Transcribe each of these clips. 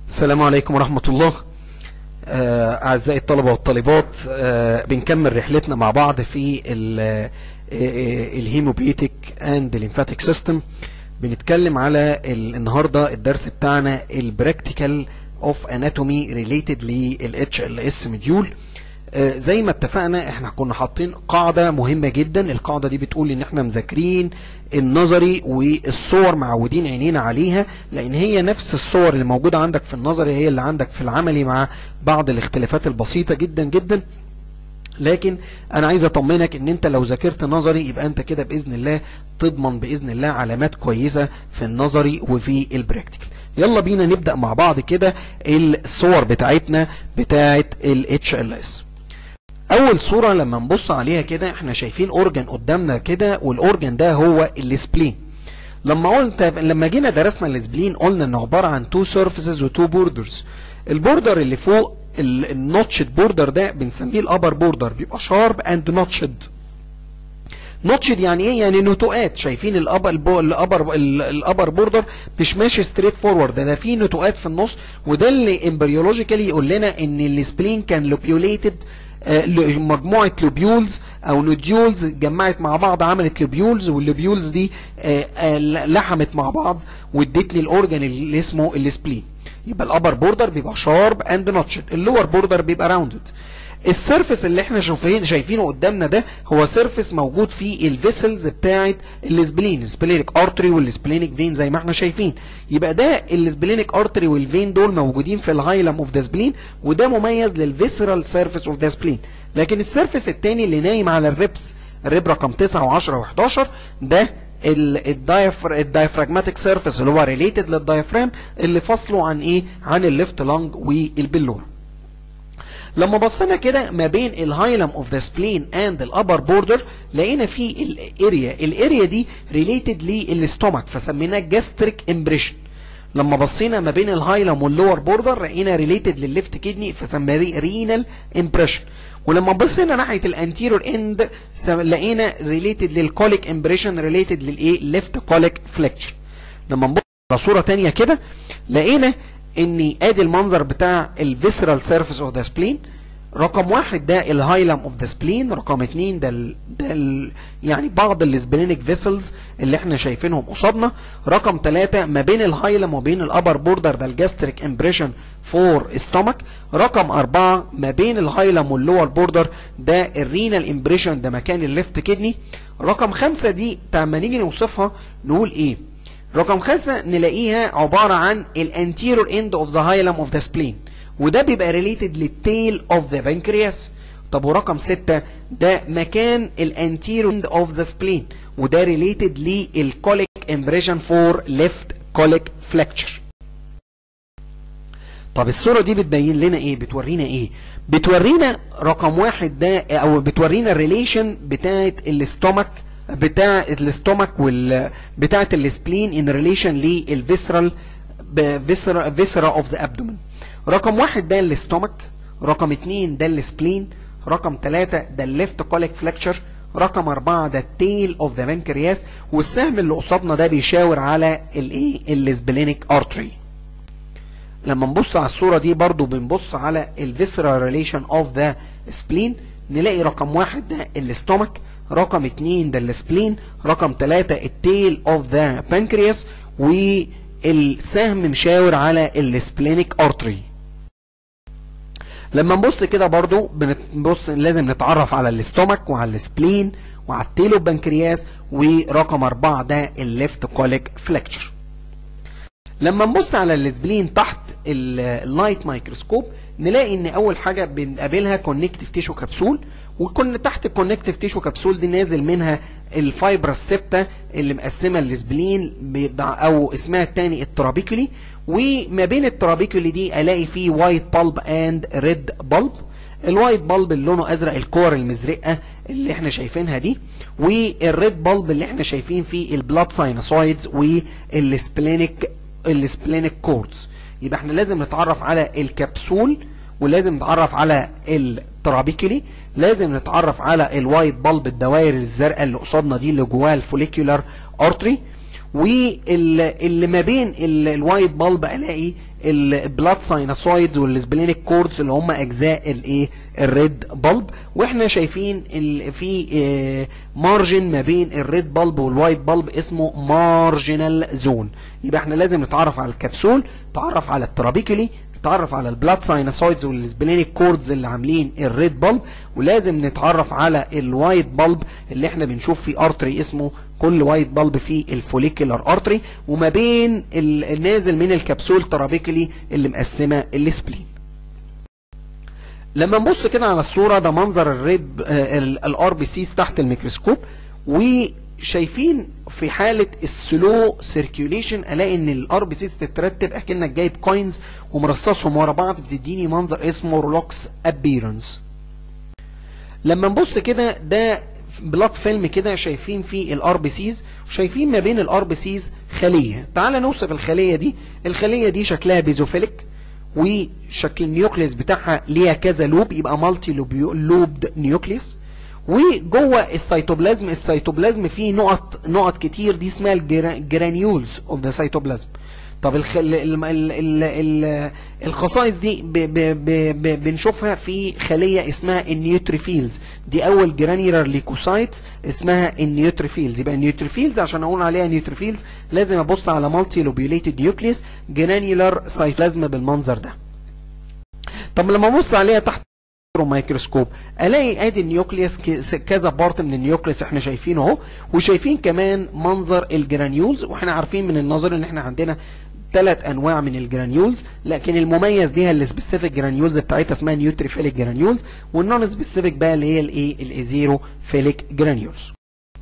السلام عليكم ورحمة الله آه، أعزائي الطلبة والطالبات آه، بنكمل رحلتنا مع بعض في الهيموبيتيك اند الليمفاتيك سيستم بنتكلم على ال- النهاردة الدرس بتاعنا البراكتيكال اوف اناتومي ريليتد للاتش ال اس مديول آه، زي ما اتفقنا احنا كنا حاطين قاعدة مهمة جدا القاعدة دي بتقول ان احنا مذاكرين النظري والصور معودين عينينا عليها لان هي نفس الصور اللي موجودة عندك في النظري هي اللي عندك في العملي مع بعض الاختلافات البسيطة جدا جدا لكن انا عايز اطمنك ان انت لو ذاكرت نظري يبقى انت كده باذن الله تضمن باذن الله علامات كويسه في النظري وفي البراكتيكال يلا بينا نبدا مع بعض كده الصور بتاعتنا بتاعه الاتش ال اس اول صوره لما نبص عليها كده احنا شايفين اورجن قدامنا كده والاورجن ده هو السبلين لما قلت لما جينا درسنا السبلين قلنا انه عباره عن تو سيرفيسز وتو بوردرز البوردر اللي فوق النوتشد بوردر ده بنسميه الابر بوردر بيبقى شارب اند نوتشد نوتشد يعني ايه يعني نتوءات شايفين الابر البو- الابر ال- الابر بوردر مش ماشي ستريت فورورد ده, ده في نتوءات في النص وده اللي امبريولوجيكالي يقول لنا ان السبلين كان لوبيوليتد مجموعه لوبيولز او نوديولز اتجمعت مع بعض عملت لوبيولز واللوبيولز دي آه، آه، لحمت مع بعض وادتني الاورجن اللي اسمه السبلين يبقى الابر بوردر بيبقى شارب اند نوتشد اللور بوردر بيبقى راوندد السيرفس اللي احنا شايفين شايفينه قدامنا ده هو سيرفس موجود فيه الفيسلز بتاعه السبلين السبلينيك ارتري والسبلينيك فين زي ما احنا شايفين يبقى ده السبلينيك ارتري والفين دول موجودين في الهايلم اوف ذا سبلين وده مميز للفيسرال سيرفيس اوف ذا سبلين لكن السيرفس الثاني اللي نايم على الريبس الريب رقم 9 و10 و11 ده الدايفراجماتيك سيرفيس اللي هو ريليتد للدايفرام اللي فاصله عن ايه عن الليفت لانج والبلور لما بصينا كده ما بين الهايلم اوف ذا سبلين اند الابر بوردر لقينا في الاريا الاريا دي ريليتد للاستومك فسميناه جاستريك امبريشن لما بصينا ما بين الهايلم واللور بوردر لقينا ريليتد للليفت كدني فسميناه رينال امبريشن ولما بصينا ناحيه الانتيرور اند لقينا ريليتد للكوليك امبريشن ريليتد للايه ليفت كوليك فليكشر لما نبص على صوره تانية كده لقينا ان ادي المنظر بتاع الفيسرال سيرفيس اوف ذا سبلين رقم واحد ده الهايلم اوف ذا سبلين رقم اتنين ده ال ده ال يعني بعض السبلينيك فيسلز اللي احنا شايفينهم قصادنا رقم ثلاثة ما بين الهايلم وبين الابر بوردر ده الجاستريك امبريشن فور استومك رقم أربعة ما بين الهايلم واللور بوردر ده الرينال امبريشن ده مكان الليفت كدني رقم خمسة دي لما نيجي نوصفها نقول ايه رقم خمسة نلاقيها عبارة عن الانتيرور اند اوف ذا هايلم اوف ذا سبلين وده بيبقى ريليتد للتيل اوف ذا بنكرياس طب ورقم ستة ده مكان الانتيرور اند اوف ذا سبلين وده ريليتد للكوليك امبريشن فور ليفت كوليك فلكتشر طب الصورة دي بتبين لنا ايه بتورينا ايه بتورينا رقم واحد ده او بتورينا الريليشن بتاعت الاستومك بتاع الاستومك وال بتاعت السبلين ان ريليشن للفيسرال فيسرا فيسرا اوف ذا ابدومن رقم واحد ده الاستومك رقم اتنين ده السبلين رقم ثلاثة ده الليفت كوليك فلكشر رقم أربعة ده التيل اوف ذا بنكرياس والسهم اللي قصادنا ده بيشاور على الايه السبلينيك ارتري لما نبص على الصورة دي برضو بنبص على الفيسرال ريليشن اوف ذا سبلين نلاقي رقم واحد ده الاستومك رقم اتنين ده السبلين رقم تلاتة التيل اوف ذا بانكرياس والسهم مشاور على السبلينيك ارتري لما نبص كده برضو بنبص لازم نتعرف على الاستومك وعلى السبلين وعلى التيل اوف بنكرياس ورقم اربعة ده الليفت كوليك فلكتشر لما نبص على السبلين تحت اللايت مايكروسكوب نلاقي ان اول حاجه بنقابلها كونكتيف تيشو كبسول وكنا تحت الكونكتيف تيشو كبسول دي نازل منها الفايبرا السبتة اللي مقسمه السبلين او اسمها الثاني الترابيكولي وما بين الترابيكولي دي الاقي فيه وايت بالب اند ريد بالب الوايت بالب اللي لونه ازرق الكور المزرقه اللي احنا شايفينها دي والريد بالب اللي احنا شايفين فيه البلاد ساينوسايدز والسبلينيك السبلينيك كوردز يبقى احنا لازم نتعرف على الكبسول ولازم نتعرف على الترابيكولي لازم نتعرف على الوايت بالب الدوائر الزرقاء اللي قصادنا دي اللي جواها الفوليكيولار ارتري واللي ما بين الوايت بالب الاقي البلاد ساينوسويدز والسبلينيك كوردز اللي هم اجزاء الايه الريد بالب واحنا شايفين في مارجن ما بين الريد بالب والوايت بالب اسمه مارجنال زون يبقى احنا لازم نتعرف على الكبسول نتعرف على الترابيكولي نتعرف على البلاد ساينوسويدز والسبلينيك كوردز اللي عاملين الريد بالب ولازم نتعرف على الوايت بالب اللي احنا بنشوف فيه ارتري اسمه كل وايت بالب فيه الفوليكولار ارتري وما بين النازل من الكبسول ترابيكلي اللي مقسمه السبلين لما نبص كده على الصوره ده منظر الريد الار بي سيز تحت الميكروسكوب وشايفين في حاله السلو سيركيوليشن الاقي ان الار بي سيز تترتب اكنك جايب كوينز ومرصصهم ورا بعض بتديني منظر اسمه رولوكس ابيرنس لما نبص كده ده بلاد فيلم كده شايفين فيه الار بي سيز وشايفين ما بين الار بي سيز خليه تعال نوصف الخليه دي الخليه دي شكلها بيزوفيليك وشكل النيوكليس بتاعها ليها كذا لوب يبقى مالتي لوبد نيوكليس وجوه السيتوبلازم السيتوبلازم فيه نقط نقط كتير دي اسمها الجرانيولز اوف ذا سيتوبلازم طب الخ... ال... ال... ال... ال... الخصائص دي ب... ب... ب... بنشوفها في خليه اسمها النيوتريفيلز دي اول جرانيولار ليكوسايتس اسمها النيوتريفيلز يبقى النيوتريفيلز عشان اقول عليها نيوتريفيلز لازم ابص على مالتي لوبيوليتد نيوكليس جرانيولار سيتوبلازم بالمنظر ده طب لما ابص عليها تحت مايكروسكوب الاقي ادي النيوكليوس كذا بارت من النيوكليوس احنا شايفينه اهو وشايفين كمان منظر الجرانيولز واحنا عارفين من النظر ان احنا عندنا ثلاث انواع من الجرانيولز لكن المميز ليها السبيسيفيك جرانيولز بتاعتها اسمها نيوتريفيليك جرانيولز والنون سبيسيفيك بقى اللي هي الايه الايزيروفيليك جرانيولز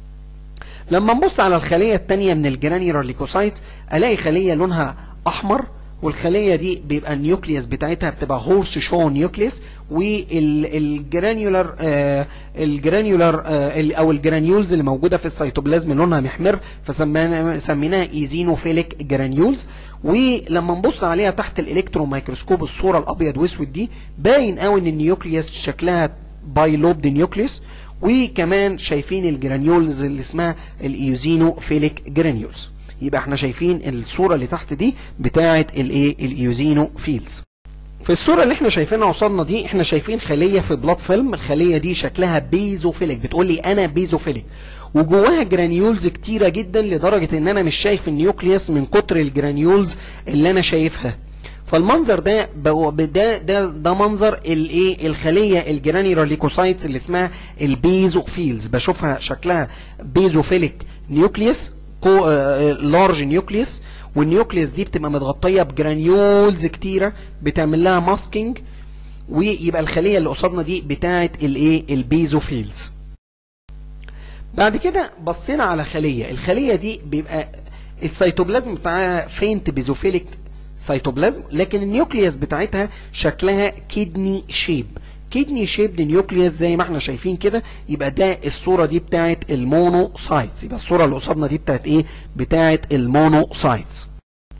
لما نبص على الخليه الثانيه من الجرانيولار ليكوسايتس الاقي خليه لونها احمر والخليه دي بيبقى النيوكليوس بتاعتها بتبقى هورس شو نيوكليوس والجرانيولار آه الجرانيولار آه او الجرانيولز اللي موجوده في السيتوبلازم لونها محمر فسميناها ايزينوفيليك جرانيولز ولما نبص عليها تحت الالكترون مايكروسكوب الصوره الابيض واسود دي باين قوي ان النيوكليوس شكلها بايلوبد نيوكليوس وكمان شايفين الجرانيولز اللي اسمها الايوزينوفيليك جرانيولز يبقى احنا شايفين الصوره اللي تحت دي بتاعه الايه الايوزينو فيلز في الصوره اللي احنا شايفينها قصادنا دي احنا شايفين خليه في بلاد فيلم الخليه دي شكلها بيزوفيليك بتقول لي انا بيزوفيليك وجواها جرانيولز كتيره جدا لدرجه ان انا مش شايف النيوكليوس من كتر الجرانيولز اللي انا شايفها فالمنظر ده ده ده ده منظر الايه الخليه الجرانيولار ليكوسايتس اللي اسمها البيزوفيلز بشوفها شكلها بيزوفيليك نيوكليوس لارج نيوكليوس والنيوكليوس دي بتبقى متغطيه بجرانيولز كتيره بتعمل لها ماسكينج ويبقى الخليه اللي قصادنا دي بتاعه الايه البيزوفيلز بعد كده بصينا على خليه الخليه دي بيبقى السيتوبلازم بتاعها فينت بيزوفيليك سيتوبلازم لكن النيوكليوس بتاعتها شكلها كيدني شيب كيدني شيبد نيوكليوس زي ما احنا شايفين كده يبقى ده الصوره دي بتاعت المونوسايتس يبقى الصوره اللي قصادنا دي بتاعت ايه بتاعت المونوسايتس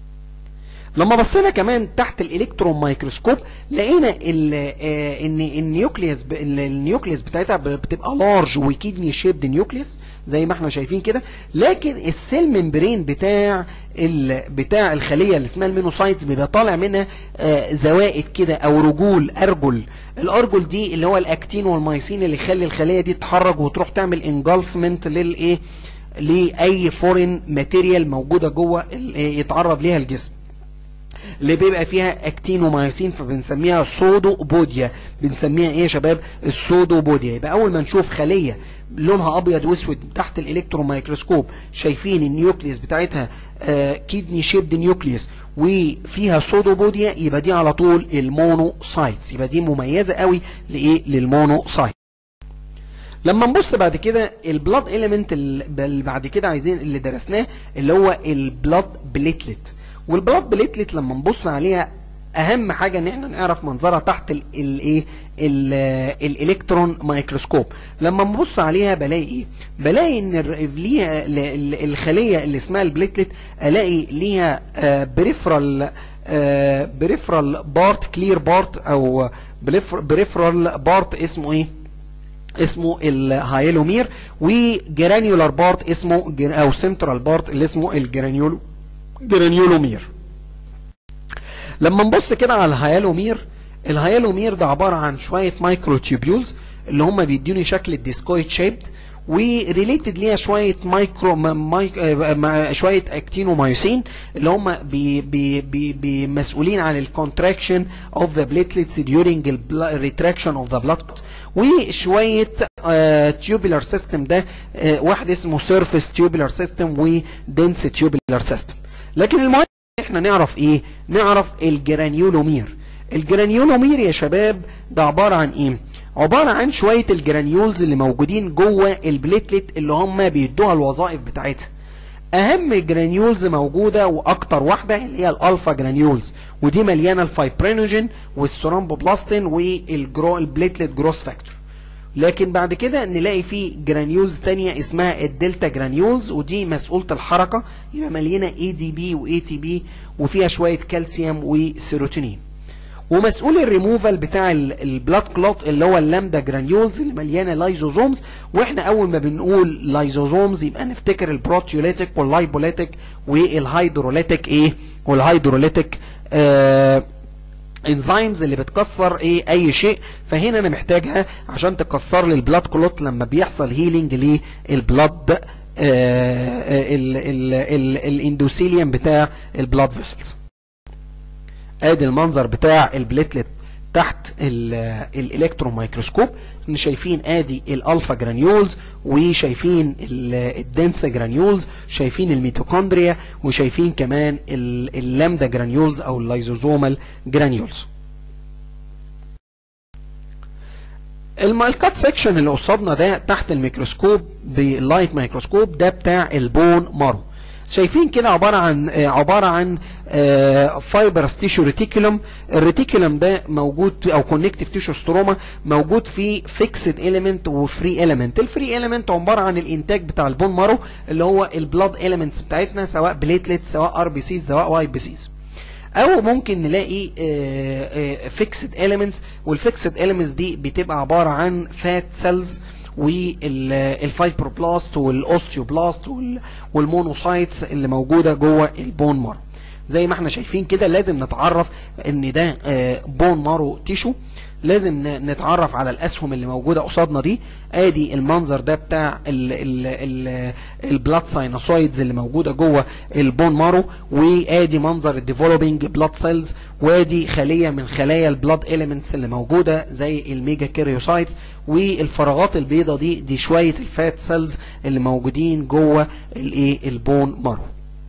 لما بصينا كمان تحت الالكترون مايكروسكوب لقينا اه ان النيوكليوس النيوكليوس بتاعتها بتبقى لارج وكيدني شيبد نيوكليوس زي ما احنا شايفين كده لكن السيل ممبرين بتاع بتاع الخليه اللي اسمها المينوسايتس بيبقى طالع منها اه زوائد كده او رجول ارجل الارجل دي اللي هو الاكتين والمايسين اللي يخلي الخليه دي تتحرك وتروح تعمل انجلفمنت للايه لاي فورين ماتيريال موجوده جوه يتعرض ليها الجسم اللي بيبقى فيها اكتين ومايسين فبنسميها سودو بوديا بنسميها ايه يا شباب السودو بوديا يبقى اول ما نشوف خليه لونها ابيض واسود تحت الالكترون مايكروسكوب شايفين النيوكليوس بتاعتها آه كيدني شيبد نيوكليوس وفيها سودو بوديا يبقى دي على طول المونوسايتس يبقى دي مميزه قوي لايه للمونوسايت لما نبص بعد كده البلاد اليمنت اللي بعد كده عايزين اللي درسناه اللي هو البلاد بليتلت والبلاد بليتلت لما نبص عليها اهم حاجه ان احنا نعرف منظرها تحت الايه الالكترون مايكروسكوب لما نبص عليها بلاقي ايه بلاقي ان ليها الخليه اللي اسمها البليتلت الاقي ليها بريفرال بريفرال بارت كلير بارت او بريفرال بارت اسمه ايه اسمه الهايلومير وجرانيولار بارت اسمه جر- او سنترال بارت اللي اسمه الجرانيولو جرانيولومير لما نبص كده على الهيالومير الهيالومير ده عباره عن شويه مايكرو تيوبيولز اللي هم بيدوني شكل الديسكويد شيبد وريليتد ليها شويه مايكرو ما- مايك آه، ما- شويه اكتينومايوسين اللي هم بي بي بي بي مسؤولين عن الكونتراكشن اوف ذا بليتلتس during الريتراكشن اوف ذا بلاد وشويه تيوبولار سيستم ده آه، واحد اسمه سيرفيس تيوبولار سيستم ودنس تيوبولار سيستم لكن المهم احنا نعرف ايه نعرف الجرانيولومير الجرانيولومير يا شباب ده عبارة عن ايه عبارة عن شوية الجرانيولز اللي موجودين جوه البليتلت اللي هم بيدوها الوظائف بتاعتها اهم جرانيولز موجودة واكتر واحدة اللي هي الالفا جرانيولز ودي مليانة الفايبرينوجين والسورامبوبلاستين والجرو البليتلت جروس فاكتور لكن بعد كده نلاقي في جرانيولز تانية اسمها الدلتا جرانيولز ودي مسؤولة الحركة يبقى مليانة اي دي بي واي تي بي وفيها شوية كالسيوم وسيروتونين ومسؤول الريموفال بتاع ال- البلاد كلوت اللي هو اللامدا جرانيولز اللي مليانه لايزوزومز واحنا اول ما بنقول لايزوزومز يبقى نفتكر البروتيوليتيك واللايبوليتيك والهيدروليتيك ايه والهيدروليتيك آه انزيمز اللي بتكسر ايه اي شيء فهنا انا محتاجها عشان تكسر لي البلاد كلوت لما بيحصل هيلينج للبلاد الاندوثيليوم بتاع البلاد فيسلز ادي المنظر بتاع البليتلت تحت الالكترون مايكروسكوب احنا شايفين ادي الالفا جرانيولز وشايفين ال- الدنسا جرانيولز شايفين الميتوكوندريا وشايفين كمان ال- اللامدا جرانيولز او اللايزوزومال جرانيولز المالكات سيكشن اللي قصادنا ده تحت الميكروسكوب باللايت مايكروسكوب ده بتاع البون مارو شايفين كده عباره عن آه، عباره عن فايبرس تيشو ريتيكولم الريتيكولم ده موجود في- او كونكتيف تيشو ستروما موجود فيه فيكسد اليمنت وفري اليمنت الفري اليمنت عباره عن الانتاج بتاع البون مارو اللي هو البلاد اليمنتس بتاعتنا سواء بليتلت سواء ار بي سيز سواء واي بي سيز او ممكن نلاقي فيكسد اليمنتس والفيكسد اليمنتس دي بتبقى عباره عن فات سيلز والفايبروبلاست والاوستيوبلاست وال- والمونوسايتس اللي موجوده جوه البون مارو زي ما احنا شايفين كده لازم نتعرف ان ده آه، بون مارو تيشو لازم ن- نتعرف على الاسهم اللي موجوده قصادنا دي ادي المنظر ده بتاع البلاد ساينوسويدز اللي موجوده جوه البون مارو وادي منظر الديفلوبينج بلاد سيلز وادي خليه من خلايا البلاد اليمنتس اللي موجوده زي الميجا كاريوسايتس والفراغات البيضاء دي دي شويه الفات سيلز اللي موجودين جوه الايه البون مارو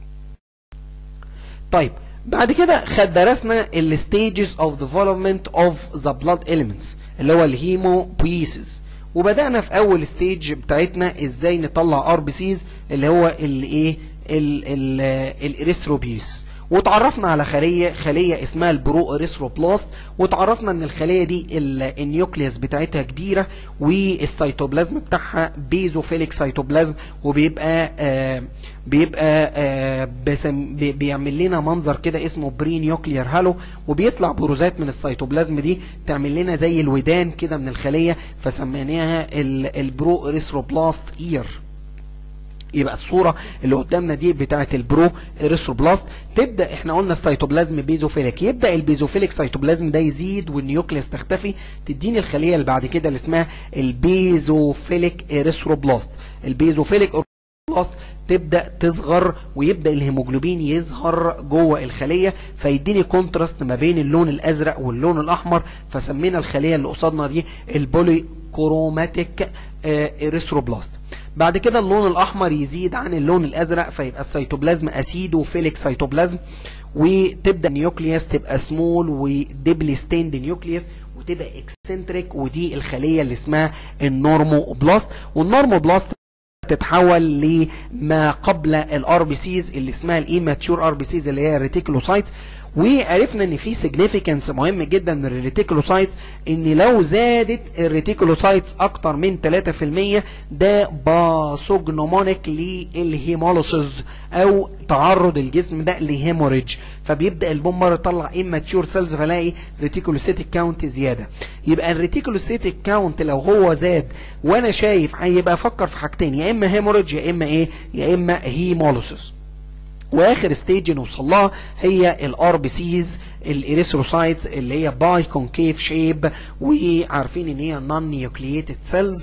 طيب بعد كده خد درسنا الستيجز اوف ديفلوبمنت اوف ذا بلاد اليمنتس اللي هو الهيموبيسيس وبدانا في اول ستيج بتاعتنا ازاي نطلع ار بي سيز اللي هو الايه الاريثروبيس وتعرفنا على خليه خليه اسمها البرو اريثروبلاست وتعرفنا ان الخليه دي ال- النيوكليوس بتاعتها كبيره والسيتوبلازم بتاعها بيزوفيليك سيتوبلازم وبيبقى آه بيبقى آه بسم بي- بيعمل لنا منظر كده اسمه بري نيوكليير هالو وبيطلع بروزات من السيتوبلازم دي تعمل لنا زي الودان كده من الخليه فسميناها ال- البرو اريثروبلاست اير يبقى الصوره اللي قدامنا دي بتاعه البرو اريثروبلاست تبدا احنا قلنا السيتوبلازم بيزوفيليك يبدا البيزوفيليك سيتوبلازم ده يزيد والنيوكليوس تختفي تديني الخليه اللي بعد كده اللي اسمها البيزوفيليك اريثروبلاست البيزوفيليك بلاست تبدا تصغر ويبدا الهيموجلوبين يظهر جوه الخليه فيديني كونتراست ما بين اللون الازرق واللون الاحمر فسمينا الخليه اللي قصادنا دي البولي كروماتيك اريثروبلاست بعد كده اللون الاحمر يزيد عن اللون الازرق فيبقى السيتوبلازم اسيدوفيليك سيتوبلازم وتبدا النيوكليوس تبقى سمول وديبلي ستيند نيوكليوس وتبقى اكسنتريك ودي الخليه اللي اسمها النورموبلاست والنورموبلاست تتحول لما قبل الار بي سيز اللي اسمها الايماتيور ار بي سيز اللي هي الريتيكولوسايتس وعرفنا ان في سيجنيفيكانس مهم جدا للريتيكولوسايتس ان لو زادت الريتيكولوسايتس اكتر من 3% ده باسوجنومونيك للهيمولوسيس او تعرض الجسم ده لهيموريج فبيبدا البومبر يطلع اماتيور سيلز فلاقي ريتيكولوسيتيك كاونت زياده يبقى الريتيكولوسيتيك كاونت لو هو زاد وانا شايف هيبقى افكر في حاجتين يا اما هيموريج يا اما ايه يا اما هيمولوسيس واخر ستيج نوصل لها هي الار بي سيز الاريثروسايتس اللي هي باي كونكيف شيب وعارفين ان هي نون نيوكلييتد سيلز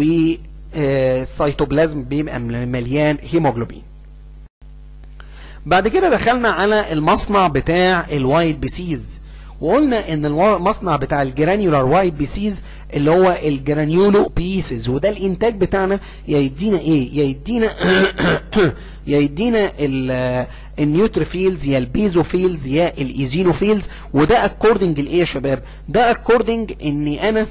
والسيتوبلازم بيبقى مليان هيموجلوبين بعد كده دخلنا على المصنع بتاع الوايت بيسيز وقلنا ان المصنع بتاع الجرانيولار وايت بيسيز اللي هو الجرانيولو بيسز وده الانتاج بتاعنا يا يدينا ايه يا يدينا يا يدينا النيوتروفيلز يا البيزوفيلز يا الايزينوفيلز وده اكوردنج لايه يا شباب ده اكوردنج اني انا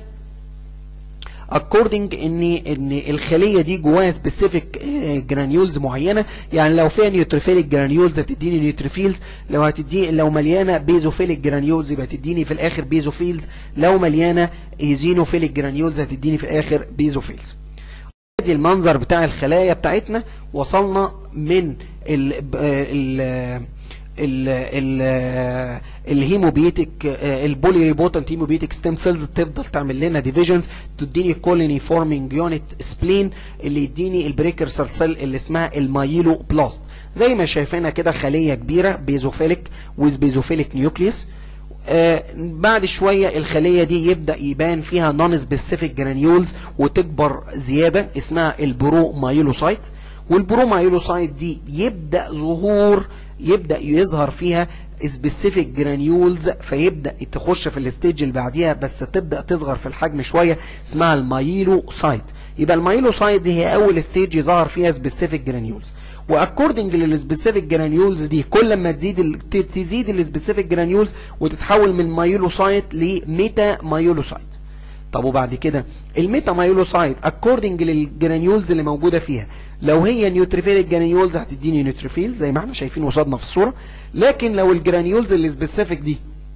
اكوردنج ان ان الخليه دي جواها سبيسيفيك جرانيولز معينه يعني لو فيها نيوتروفيليك جرانيولز هتديني نيوتروفيلز لو هتدي لو مليانه بيزوفيليك جرانيولز يبقى تديني في الاخر بيزوفيلز لو مليانه ايزينوفيليك جرانيولز هتديني في الاخر بيزوفيلز ادي المنظر بتاع الخلايا بتاعتنا وصلنا من ال ال ال ال الهيموبيتك البولي ريبوتنت هيموبيتك ستيم سيلز تفضل تعمل لنا ديفيجنز تديني كولوني فورمينج يونت سبلين اللي يديني البريكرسر سيل اللي اسمها المايلو بلاست زي ما شايفينها كده خليه كبيره بيزوفيليك ويز بيزوفيليك نيوكليوس آه بعد شويه الخليه دي يبدا يبان فيها نون سبيسيفيك جرانيولز وتكبر زياده اسمها البرو مايلوسايت والبرو مايلوسايت دي يبدا ظهور يبدا يظهر فيها سبيسيفيك جرانيولز فيبدا تخش في الستيج اللي بعديها بس تبدا تصغر في الحجم شويه اسمها المايلوسايت يبقى المايلوسايت دي هي اول ستيج يظهر فيها سبيسيفيك جرانيولز واكوردنج للسبيسيفيك جرانيولز دي كل ما تزيد ال... تزيد السبيسيفيك جرانيولز وتتحول من مايلوسايت لميتا مايلوسايت طب وبعد كده الميتا مايلوسايت اكوردنج للجرانيولز اللي موجوده فيها لو هي نيوتريفيلك جرانيولز هتديني نيوتريفيل زي ما احنا شايفين قصادنا في الصوره لكن لو الجرانيولز اللي سبيسيفيك دي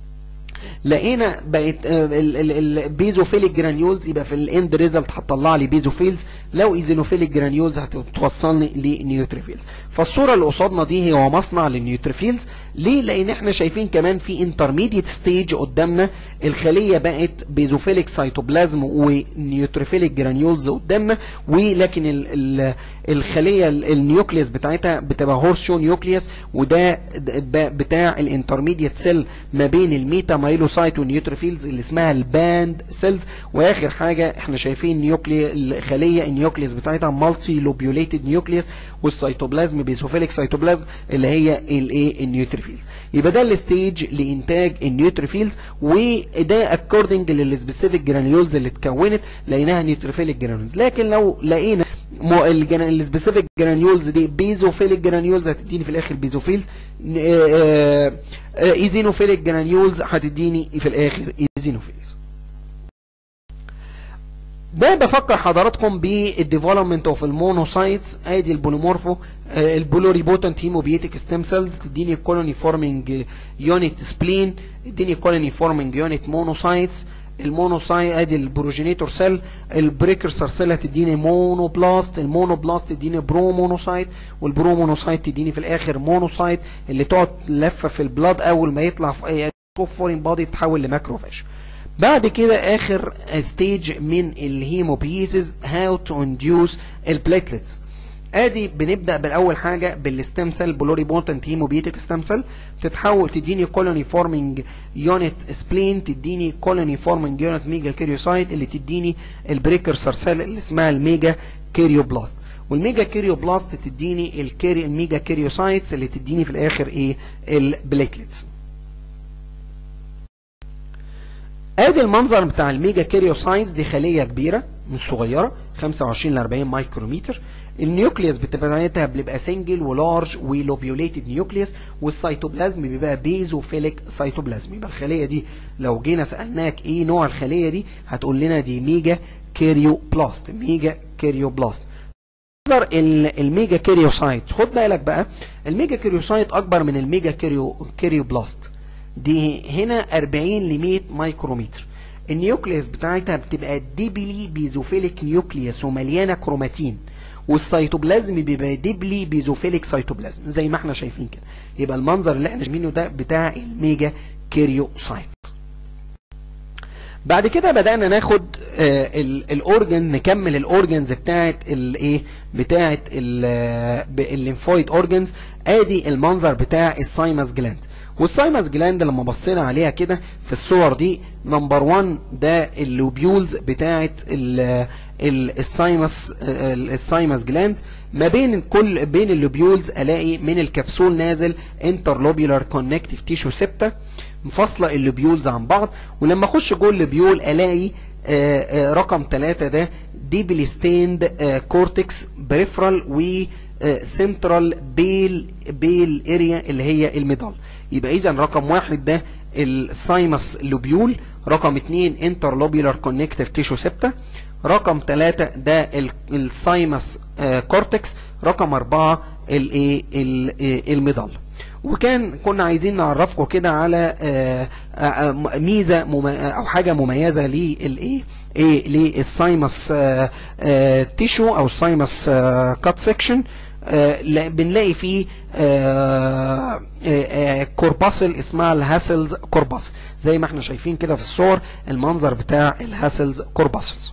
لقينا بقت البيزوفيليك جرانيولز يبقى في الاند ريزلت هتطلع لي بيزوفيلز لو ايزينوفيليك جرانيولز هتوصلني لنيوتريفيلز فالصوره اللي قصادنا دي هو مصنع للنيوتريفيلز ليه لان احنا شايفين كمان في انترميديت ستيج قدامنا الخليه بقت بيزوفيليك سيتوبلازم ونيوتريفيليك جرانيولز قدامنا ولكن ال ال الخليه النيوكليوس بتاعتها بتبقى هورس شو نيوكليوس وده بتاع الانترميديت سيل ما بين الميتا مايلوسايت والنيوتروفيلز اللي اسمها الباند سيلز واخر حاجه احنا شايفين نيوكلي الخليه النيوكليوس بتاعتها مالتي لوبيوليتد نيوكليوس والسيتوبلازم بيزوفيليك سيتوبلازم اللي هي الايه النيوتروفيلز يبقى ده الستيج لانتاج النيوتروفيلز وده اكوردنج للسبيسيفيك جرانيولز اللي اتكونت لقيناها نيوتروفيليك جرانيولز لكن لو لقينا السبيسيفيك جرانيولز دي بيزوفيليك جرانيولز هتديني في الاخر بيزوفيلز ايزينوفيليك جرانيولز هتديني في الاخر ايزينوفيلز ده بفكر حضراتكم بالديفلوبمنت اوف المونوسايتس ادي البوليمورفو البولوريبوتنت هيموبيتيك ستيم سيلز تديني كولوني فورمينج يونت سبلين تديني كولوني فورمينج يونت مونوسايتس المونوسايت ادي البروجينيتور سيل البريكرسر سيل هتديني مونوبلاست المونوبلاست تديني برو مونوسايت والبرو مونوسايت تديني في الاخر مونوسايت اللي تقعد لفه في البلاد اول ما يطلع في فورين بادي تتحول لماكروفاج بعد كده اخر ستيج من الهيموبيسيس هاو تو انديوس البليتلتس ادي بنبدا بالاول حاجه بالستيم سيل بلوري بوتنت هيموبيتيك ستيم سيل تتحول تديني كولوني فورمينج يونت سبلين تديني كولوني فورمينج يونت ميجا كيريوسايت اللي تديني البريكرسر سيل اللي اسمها الميجا كيريوبلاست والميجا كيريوبلاست تديني الكيري الميجا كيريوسايتس اللي تديني في الاخر ايه البليتلتس ادي المنظر بتاع الميجا كيريوسايتس دي خليه كبيره مش صغيره 25 ل 40 مايكرومتر النيوكليوس بتاعتها بيبقى سنجل ولارج ولوبيوليتد نيوكليوس والسيتوبلازم بيبقى بيزوفيليك سيتوبلازم يبقى الخليه دي لو جينا سالناك ايه نوع الخليه دي هتقول لنا دي ميجا كيريوبلاست ميجا كيريوبلاست منظر الميجا كيريوسايت خد بالك بقى الميجا كيريوسايت اكبر من الميجا كيريو كيريوبلاست دي هنا 40 ل 100 مايكرومتر النيوكليوس بتاعتها بتبقى ديبلي بيزوفيليك نيوكليوس ومليانه كروماتين والسيتوبلازم بيبقى ديبلي بيزوفيليك سيتوبلازم زي ما احنا شايفين كده يبقى المنظر اللي احنا شايفينه ده بتاع الميجا كيريوسايت بعد كده بدأنا ناخد آه الاورجن نكمل الاورجنز بتاعت الايه بتاعت الليمفويد اورجنز ادي المنظر بتاع السايمس جلاند والسايمس جلاند لما بصينا عليها كده في الصور دي نمبر 1 ده اللوبيولز بتاعت السايمس السايمس جلاند ما بين كل بين اللوبيولز الاقي من الكبسول نازل انترلوبيولار كونكتيف تيشو سيبتا مفصله اللوبيولز عن بعض ولما اخش جوه اللوبيول الاقي آآ آآ رقم 3 ده ديبلي ستيند كورتكس بريفرال و سنترال بيل بيل اريا اللي هي الميدال يبقى اذا رقم واحد ده السايمس لوبيول رقم اتنين انترلوبيولار كونكتيف تيشو سيبتا رقم ثلاثة ده السايمس كورتكس رقم أربعة الايه الميدال وكان كنا عايزين نعرفكم كده على ميزه او حاجه مميزه للايه ايه للسايمس تيشو او السايمس كات سيكشن بنلاقي فيه كورباسل اسمها الهاسلز كورباسل زي ما احنا شايفين كده في الصور المنظر بتاع الهاسلز كورباسلز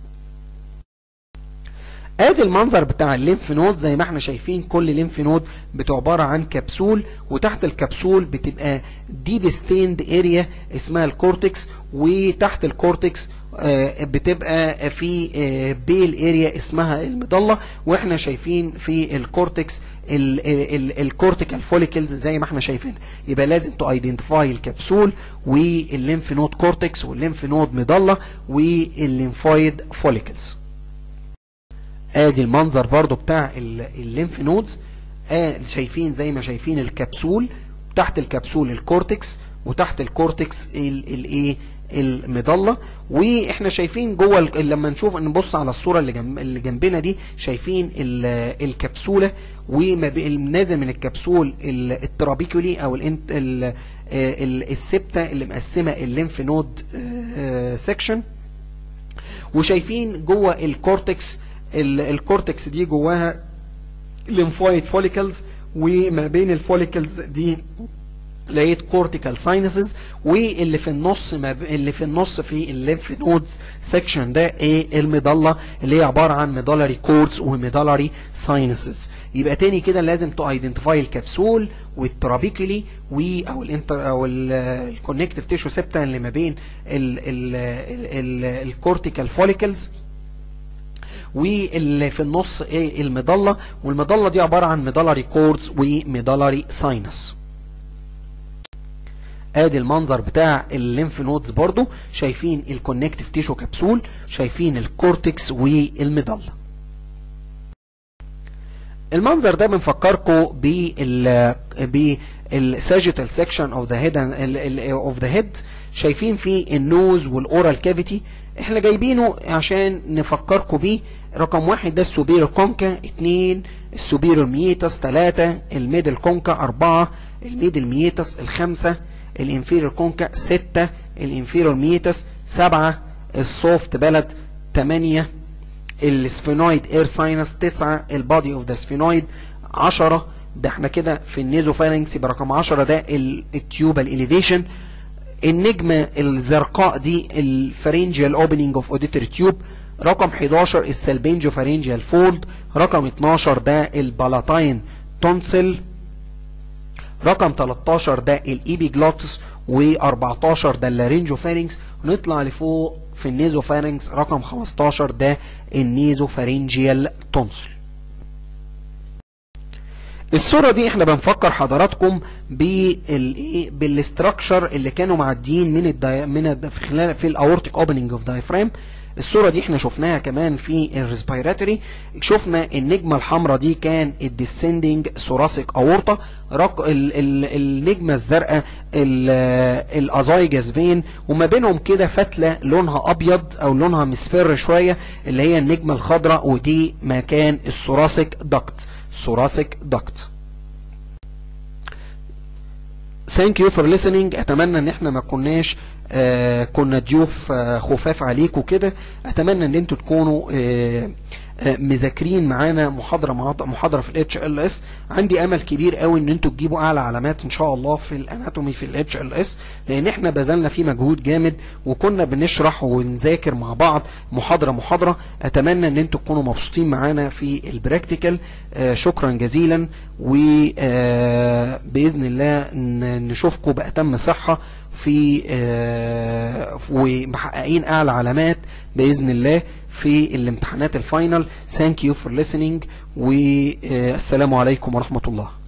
ادي المنظر بتاع الليمف نود زي ما احنا شايفين كل ليمف نود عباره عن كبسول وتحت الكبسول بتبقى ديب ستيند اريا اسمها الكورتكس وتحت الكورتكس آه بتبقى في آه بيل اريا اسمها المضله واحنا شايفين في الكورتكس الكورتيكال فوليكلز زي ما احنا شايفين يبقى لازم تو ايدنتيفاي الكبسول والليمف نود كورتكس والليمف نود مضله والليمفويد فوليكلز ادي المنظر برضو بتاع الليمف نودز آه شايفين زي ما شايفين الكبسول تحت الكبسول الكورتكس وتحت الكورتكس الايه المضله واحنا شايفين جوه لما نشوف نبص على الصوره اللي جنب اللي جنبنا دي شايفين الكبسوله ونازل من الكبسول الترابيكولي او السبته اللي مقسمه الليمف نود سيكشن وشايفين جوه الكورتكس الكورتكس دي جواها ليمفويد فوليكلز وما بين الفوليكلز دي لقيت كورتيكال ساينسز واللي في النص ما ب... اللي في النص في الليمف نود سيكشن ده ايه المضله اللي هي عباره عن ميدالري كوردز وميدالري ساينسز يبقى تاني كده لازم تو ايدنتيفاي الكبسول والترابيكولي و او الانتر او الكونكتيف تيشو سيبتا اللي ما بين الكورتيكال فوليكلز واللي في النص ايه المضله والمضله دي عباره عن ميدالري كوردز وميدالري ساينس ادي المنظر بتاع الليمف نودز برضو شايفين الكونكتيف تيشو كبسول شايفين الكورتكس والمضله المنظر ده بنفكركم بال بالساجيتال سيكشن اوف ذا هيد اوف ذا هيد شايفين فيه النوز والاورال كافيتي احنا جايبينه عشان نفكركم بيه رقم واحد ده السوبيرو كونكا اتنين السوبيرو ميتس تلاتة الميدل كونكا اربعة الميدل ميتس الخمسة الانفيريور كونكا ستة الانفيريور ميتس سبعة السوفت بلد تمانية السفينويد اير ساينس تسعة البادي اوف ذا سفينويد عشرة ده احنا كده في النيزوفارنكس يبقى رقم عشرة ده التيوبال اليفيشن النجمة الزرقاء دي الفارنجيال اوبننج اوف اوديتوري تيوب رقم 11 السلبينجو فارنجيال فولد رقم 12 ده البالاتاين تونسل رقم 13 ده الايبيجلوتس و14 ده اللارينجو فارنكس ونطلع لفوق في النيزو فارنكس رقم 15 ده النيزو فارنجيال تونسل الصوره دي احنا بنفكر حضراتكم بالايه بالاستراكشر اللي كانوا معديين من الدي... من الد... في خلال في الاورتيك اوبننج اوف دايفرام الصوره دي احنا شفناها كمان في الريسبيراتوري شفنا النجمه الحمراء دي كان الديسندنج ثوراسيك اورطه رق... ال... ال... النجمه الزرقاء الازايجاس فين وما بينهم كده فتله لونها ابيض او لونها مصفر شويه اللي هي النجمه الخضراء ودي مكان الثوراسيك دكت ثوراسيك دكت ثانك يو فور listening اتمنى ان احنا ما كناش آه كنا ضيوف آه خفاف عليكم كده اتمنى ان انتوا تكونوا آه آه مذاكرين معانا محاضره مع- محاضره في الاتش ال اس عندي امل كبير قوي ان انتوا تجيبوا اعلى علامات ان شاء الله في الاناتومي في الاتش ال اس لان احنا بذلنا فيه مجهود جامد وكنا بنشرح ونذاكر مع بعض محاضره محاضره اتمنى ان انتوا تكونوا مبسوطين معانا في البراكتيكال آه شكرا جزيلا وباذن الله ن- نشوفكم باتم صحه في آه، ومحققين اعلى علامات باذن الله في الامتحانات الفاينل ثانك يو فور listening والسلام عليكم ورحمه الله